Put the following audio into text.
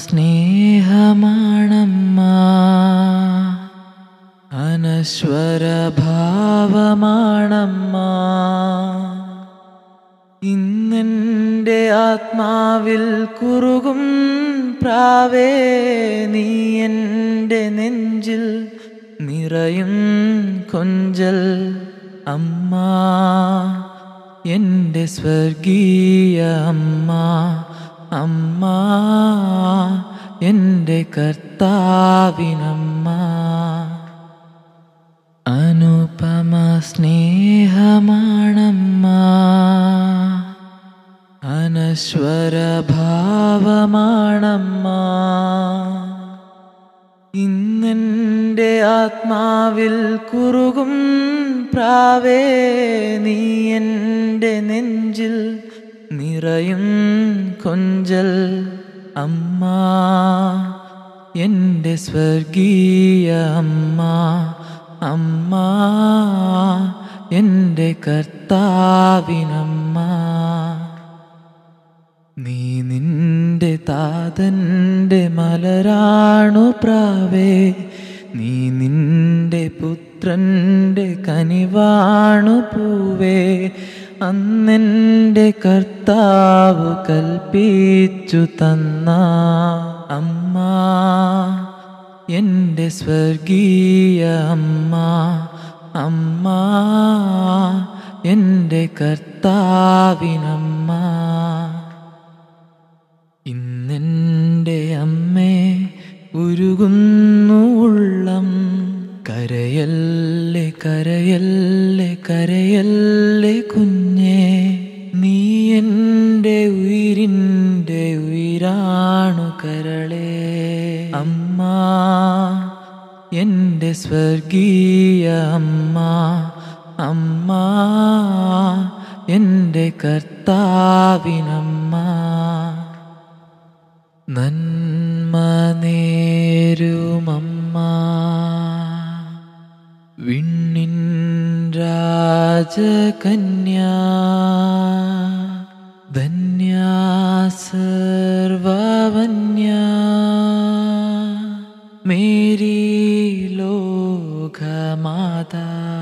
സ്നേഹമാണമ്മ അനശ്വര ഭാവമാണമ്മ ഇന്നെൻ്റെ ആത്മാവിൽ കുറുകും പ്രാവേ നീ എൻ്റെ നെഞ്ചിൽ നിറയും കൊഞ്ചൽ അമ്മ എൻ്റെ സ്വർഗീയ അമ്മ അമ്മ എൻ്റെ കർത്താവിനമ്മ അനുപമ സ്നേഹമാണമ്മ അനശ്വര ഭാവമാണമ്മ ഇന്നെൻ്റെ ആത്മാവിൽ കുറുകും പ്രാവേ നീ എൻ്റെ നെഞ്ചിൽ നിറയും കൊഞ്ചൽ അമ്മ എൻ്റെ സ്വർഗീയ അമ്മ അമ്മ എൻ്റെ കർത്താവിനമ്മ നീ നിന്റെ താതൻ്റെ മലരാണു പ്രാവേ നീ നിന്റെ പുത്രൻ്റെ കനിവാണു പൂവേ അന്നെൻ്റെ കർത്താവ് കൽപ്പിച്ചു തന്ന അമ്മ എൻ്റെ സ്വർഗീയ അമ്മ അമ്മ എൻ്റെ കർത്താവിനമ്മ ഇന്നെൻ്റെ അമ്മേ ഉരുകുന്നു ഉള്ളം കരയല്ലേ കരയല്ലേ കരയല്ലേ കുഞ്ഞേ നീ എൻ്റെ ഉയിരിൻ്റെ ഉയിരാണു കരളേ അമ്മ എൻ്റെ സ്വർഗീയ അമ്മ അമ്മ എൻ്റെ കർത്താവിനമ്മ നന്മ നേരുമമ്മ വിണ്ണിൻ രാജകന്യ ധന്യാസർവന്യ മേരി ലോകമാതാ